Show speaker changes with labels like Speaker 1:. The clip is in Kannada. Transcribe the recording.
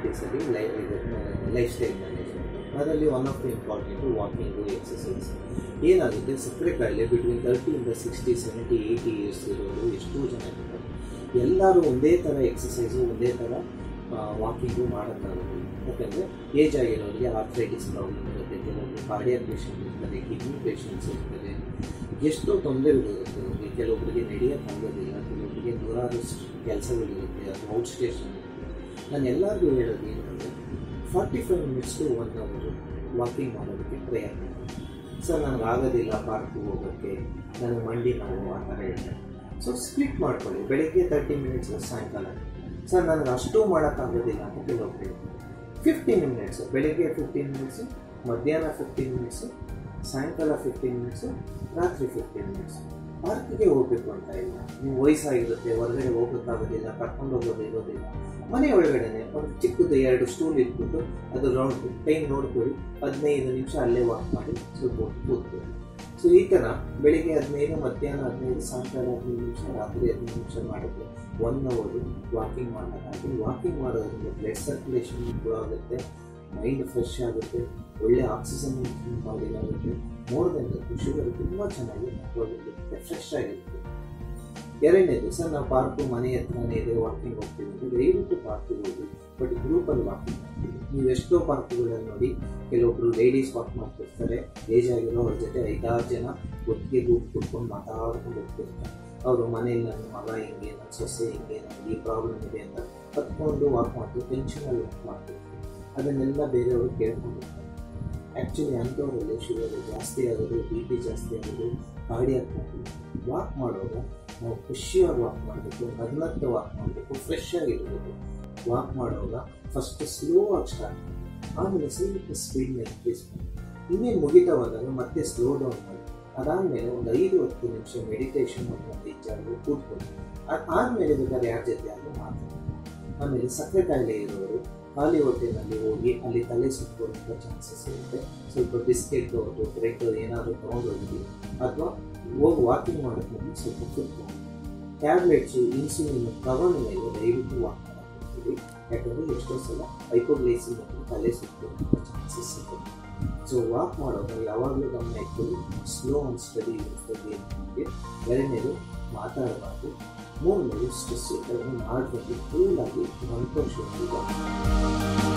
Speaker 1: ಆ್ಯಕ್ಟಿವಿಟೀಸಲ್ಲಿ ಲೈ ಇದು ಲೈಫ್ ಸ್ಟೈಲ್ ಮ್ಯಾನೇಜ್ಮೆಂಟ್ ಅದರಲ್ಲಿ one of the important walking exercise ಏನಾಗುತ್ತೆ ಸಕ್ಕರೆ ಕಾಯಿಲೆ ಬಿಟ್ವೀನ್ ತರ್ಟಿಯಿಂದ ಸಿಕ್ಸ್ಟಿ ಸೆವೆಂಟಿ ಏಯ್ಟಿ ಇಯರ್ಸ್ ಇರೋರು ಎಷ್ಟೋ ಜನ ಇರ್ತಾರೆ ಎಲ್ಲರೂ ಒಂದೇ ಥರ ಎಕ್ಸಸೈಸು ಒಂದೇ ಥರ ವಾಕಿಂಗು ಮಾಡೋಕ್ಕಾಗುತ್ತೆ ಯಾಕಂದರೆ ಏಜ್ ಆಗಿರೋರಿಗೆ ಆರ್ಥ್ರೈಟಿಸ್ ಪ್ರಾಬ್ಲಮ್ ಇರುತ್ತೆ ಕೆಲವೊಬ್ರು ಕಾರ್ಡಿಯಕ್ ಪೇಷಂಟ್ ಇರ್ತಾರೆ ಕಿಡ್ನಿ ಪೇಷಂಟ್ಸ್ ಇರ್ತಾರೆ ಎಷ್ಟೋ ತೊಂದರೆಗಳಿರುತ್ತೆ ಅವ್ರಿಗೆ ಕೆಲವೊಬ್ಬರಿಗೆ ನಡೆಯೋಕ್ಕಾಗೋದಿಲ್ಲ ಕೆಲವೊಬ್ಬರಿಗೆ ನೂರಾರು ಕೆಲಸಗಳಿರುತ್ತೆ ಅದು ಔಟ್ ಸ್ಟೇಷನ್ ನಾನು ಎಲ್ಲರಿಗೂ ಹೇಳೋದು ಏನಂದರೆ forty five minutes to one ಅವರು ವಾಕಿಂಗ್ ಮಾಡೋದಕ್ಕೆ ಪ್ರಯತ್ನ ಮಾಡಿ. ಸರ್ ನನಗೆ ಆಗೋದಿಲ್ಲ ಪಾರ್ಕ್ಗೆ ಹೋಗೋಕ್ಕೆ ನನಗೆ ಮಂಡಿ ನೋವು ಆ ಥರ ಹೇಳ್ತಾರೆ ಸೊ ಸ್ಪ್ಲಿಟ್ ಮಾಡ್ಕೊಳ್ಳಿ ಬೆಳಗ್ಗೆ ತರ್ಟಿ ಮಿನಿಟ್ಸ್ ಸಾಯಂಕಾಲ ಸರ್ ನನಗೆ ಅಷ್ಟು ಮಾಡೋಕ್ಕಾಗೋದಿಲ್ಲ ಅಂತ ಕೆಲವೊಬ್ರು ಹೇಳ್ತಾರೆ ಫಿಫ್ಟೀನ್ ಮಿನಿಟ್ಸು ಬೆಳಿಗ್ಗೆ ಫಿಫ್ಟೀನ್ ಮಿನಿಟ್ಸು ಮಧ್ಯಾಹ್ನ ಫಿಫ್ಟೀನ್ ಮಿನಿಟ್ಸು ಸಾಯಂಕಾಲ ಫಿಫ್ಟೀನ್ ಮಿನಿಟ್ಸು ರಾತ್ರಿ ಫಿಫ್ಟೀನ್ ಮಿನಿಟ್ಸು ಪಾರ್ಕಿಗೆ ಹೋಗ್ಬೇಕು ಅಂತ ಇಲ್ಲ ನೀವು ವಯಸ್ಸಾಗಿರುತ್ತೆ ಹೊರಗಡೆ ಹೋಗೋಕ್ಕಾಗೋದಿಲ್ಲ ಕರ್ಕೊಂಡು ಹೋಗೋದು ಇರೋದಿಲ್ಲ ಮನೆ ಒಳಗಡೆನೆ ಒಂದು ಚಿಕ್ಕದು ಎರಡು ಸ್ಟೂಲ್ ಇಟ್ಬಿಟ್ಟು ಅದು ರೌಂಡ್ ಟೈಮ್ ನೋಡ್ಕೊಳ್ಳಿ ಹದಿನೈದು ನಿಮಿಷ ಅಲ್ಲೇ ವಾಕ್ ಮಾಡಿ ಸ್ವಲ್ಪ ಹೊತ್ತು ಕೂತ್ಕೊಳ್ಳಿ ಸೊ ಈ ಥರ ಬೆಳಿಗ್ಗೆ ಹದಿನೈದು ಮಧ್ಯಾಹ್ನ ಹದಿನೈದು ಸಾಯಂಕಾಲ ಹದಿನೈದು ನಿಮಿಷ ರಾತ್ರಿ ಹದಿನೈದು ನಿಮಿಷ ಮಾಡಿದ್ರೆ ಒನ್ ಅವರು ವಾಕಿಂಗ್ ಮಾಡೋಕ್ಕಾಗಿ ವಾಕಿಂಗ್ ಮಾಡೋದ್ರಿಂದ ಬ್ಲಡ್ ಸರ್ಕ್ಯುಲೇಷನ್ ಇಂಪ್ರೂವ್ ಆಗುತ್ತೆ ಮೈಂಡ್ ಫ್ರೆಶ್ ಆಗುತ್ತೆ ಒಳ್ಳೆ ಆಕ್ಸಿಜನ್ ಬಾಡಿಗಾಗುತ್ತೆ ಮೋರ್ ದೆನ್ ಶುಗರ್ ತುಂಬ ಚೆನ್ನಾಗಿ ಹೋಗುತ್ತೆ ಫ್ರೆಶ್ ಆಗಿರುತ್ತೆ ಎರಡನೇದು ಸರ್ ನಾವು ಪಾರ್ಕು ಮನೆ ಹತ್ರನೇ ಇದೆ ವಾಕಿಂಗ್ ಹೋಗ್ತೀವಿ ಅಂದರೆ ದಯವಿಟ್ಟು ಪಾರ್ಕಿಗೆ ಹೋಗಿ ಬಟ್ ಗ್ರೂಪಲ್ಲಿ ವಾಕಿಂಗ್ ಮಾಡ್ತೀವಿ ನೀವು ಎಷ್ಟೋ ಪಾರ್ಕ್ಗಳಲ್ಲಿ ನೋಡಿ ಕೆಲವೊಬ್ರು ಲೇಡೀಸ್ ವಾಕ್ ಮಾಡ್ತಿರ್ತಾರೆ ಏಜ್ ಆಗಿರೋ ಅವ್ರ ಜೊತೆ ಐದಾರು ಜನ ಒಟ್ಟಿಗೆ ಗ್ರೂಪ್ ಕುತ್ಕೊಂಡು ಮಾತಾಡ್ಕೊಂಡು ಹೋಗ್ತಿರ್ತಾರೆ ಅವರು ಮನೇಲಿ ನನ್ನ ಮಗ ಹಿಂಗೆ ನನ್ನ ಸೊಸೆ ಹಿಂಗೆ ನನಗೆ ಈ ಪ್ರಾಬ್ಲಮ್ ಇದೆ ಅಂತ ಹತ್ಕೊಂಡು ವಾಕ್ ಮಾಡ್ತೀವಿ ಟೆನ್ಷನಲ್ಲಿ ವಾಕ್ ಮಾಡ್ತೀವಿ ಅದನ್ನೆಲ್ಲ ಬೇರೆಯವರು ಕೇಳ್ಕೊಂಡಿರ್ತಾರೆ ಆ್ಯಕ್ಚುಲಿ ಅಂಥವರಲ್ಲಿ ಶುಗರ್ ಜಾಸ್ತಿ ಆಗೋದು ಬಿ ಪಿ ಜಾಸ್ತಿ ಆಗೋದು ಕಾರ್ಡಿಯಾಕ್ ವಾಕ್ ಮಾಡುವಾಗ ನಾವು ಖುಷಿಯಾಗಿ ವಾಕ್ ಮಾಡಬೇಕು ನಗ್ನಗ್ತ ವಾಕ್ ಮಾಡಬೇಕು ಫ್ರೆಶ್ ಆಗಿರಬೇಕು ವಾಕ್ ಮಾಡುವಾಗ ಫಸ್ಟ್ ಸ್ಲೋ ಆಗಿ ಸ್ಟಾರ್ಟ್ ಆಮೇಲೆ ಸ್ವಲ್ಪ ಸ್ಪೀಡ್ನ ಇನ್ಕ್ರೀಸ್ ಮಾಡಿ ಇನ್ನೇನು ಮುಗಿತಾ ಹೋದಾಗ ಮತ್ತೆ ಸ್ಲೋ ಡೌನ್ ಮಾಡಿ ಅದಾದಮೇಲೆ ಒಂದು ಐದು ಹತ್ತು ನಿಮಿಷ ಮೆಡಿಟೇಷನ್ ಒಂದು ಇಚ್ಚಾರು ಕೂತ್ಕೊಂಡು ಅದಾದಮೇಲೆ ಬೇಕಾದ್ರೆ ಯಾರ ಜೊತೆ ಆದರೂ ಮಾತಾಡಿ ಆಮೇಲೆ ಸಕ್ಕರೆ ಕಾಯಿಲೆ ಇರೋರು ಖಾಲಿ ಹೊಟ್ಟೆನಲ್ಲಿ ಹೋಗಿ ಅಲ್ಲಿ ತಲೆ ಸುತ್ತುವಂಥ ಚಾನ್ಸಸ್ ಇರುತ್ತೆ ಸ್ವಲ್ಪ ಬಿಸ್ಕೆಟ್ ಅಥವಾ ಬ್ರೆಡ್ ಏನಾದರೂ ತೊಗೊಂಡೋಗಿ ಅಥವಾ ಹೋಗಿ ವಾಕಿಂಗ್ ಮಾಡೋಕ್ಕೆ ಮುಂದೆ ಸ್ವಲ್ಪ ಕೂತ್ಕೊಂಡು ಟ್ಯಾಬ್ಲೆಟ್ಸು ಇನ್ಸುಲಿನ್ ತಗೊಂಡ ಮೇಲೆ ದಯವಿಟ್ಟು ವಾಕ್ ಮಾಡೋಕ್ಕೋಗ್ತೀವಿ ಯಾಕಂದರೆ ಎಷ್ಟೋ ಸಲ ಹೈಪೋಗ್ಲೈಸಿನ್ ಮತ್ತು ತಲೆ ಸುತ್ತುವಂಥ ಚಾನ್ಸಸ್ ಇರುತ್ತೆ ಸೊ ವಾಕ್ ಮಾಡುವಾಗ ಯಾವಾಗಲೂ ಗಮನ ಇಟ್ಕೊಳ್ಳಿ ಸ್ಲೋ ಆ್ಯಂಡ್ ಸ್ಟಡಿ ಇರ್ತದೆ ನಮಗೆ ಎರಡನೇದು ಮಾತಾಡಬಾರ್ದು ಮೂರನೇದು ಸ್ಟ್ರೆಸ್ ಇದ್ದಾಗ ಮಾಡಬೇಕು ಕೂಲಾಗಿ ಸಂತೋಷವಾಗಿ